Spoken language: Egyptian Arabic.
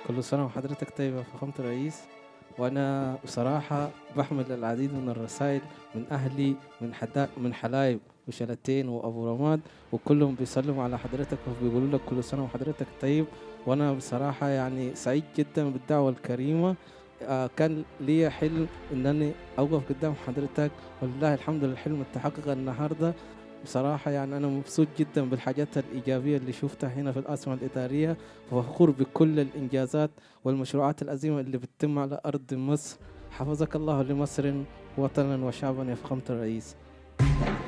كل سنة وحضرتك طيب يا فخامة الرئيس وأنا بصراحة بحمل العديد من الرسائل من أهلي من حدا من حلايب وشلتين وأبو رماد وكلهم بيسلموا على حضرتك وبيقولوا لك كل سنة وحضرتك طيب وأنا بصراحة يعني سعيد جدا بالدعوة الكريمة آه، كان لي حلم انني اوقف قدام حضرتك ولله الحمد الحلم التحقق النهارده بصراحة يعني أنا مبسوط جدا بالحاجات الإيجابية اللي شفتها هنا في الأسماء الإدارية وفخور بكل الإنجازات والمشروعات العظيمة اللي بتتم على أرض مصر حفظك الله لمصر وطنا وشعبا يا فخامة الرئيس